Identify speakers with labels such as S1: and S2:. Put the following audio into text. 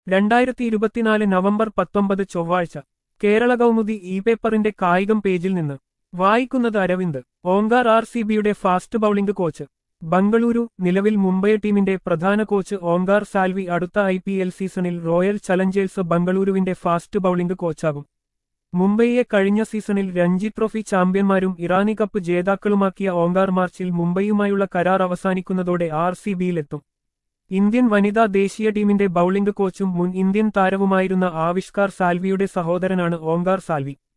S1: രണ്ടായിരത്തി ഇരുപത്തിനാല് നവംബർ പത്തൊമ്പത് ചൊവ്വാഴ്ച കേരള കൗമുദി ഇ പേപ്പറിന്റെ കായികം പേജിൽ നിന്ന് വായിക്കുന്നത് അരവിന്ദ് ഓങ്കാർ ആർ സി ബിയുടെ ഫാസ്റ്റ് ബൌളിംഗ് കോച്ച് ബംഗളൂരു നിലവിൽ മുംബൈ ടീമിന്റെ പ്രധാന കോച്ച് ഓങ്കാർ സാൽവി അടുത്ത ഐ പി എൽ സീസണിൽ റോയൽ ചലഞ്ചേഴ്സ് ബംഗളൂരുവിന്റെ ഫാസ്റ്റ് ബൌളിംഗ് കോച്ചാകും മുംബൈയെ കഴിഞ്ഞ സീസണിൽ രഞ്ജി ട്രോഫി ചാമ്പ്യന്മാരും ഇറാനി കപ്പ് ജേതാക്കളുമാക്കിയ ഓങ്കാർ മാർച്ചിൽ മുംബൈയുമായുള്ള കരാർ അവസാനിക്കുന്നതോടെ ആർ സി ബിയിലെത്തും ഇന്ത്യൻ വനിതാ ദേശീയ ടീമിന്റെ ബൌളിംഗ് കോച്ചും മുൻ ഇന്ത്യൻ താരവുമായിരുന്ന ആവിഷ്കാർ സാൽവിയുടെ സഹോദരനാണ് ഓങ്കാർ സാൽവി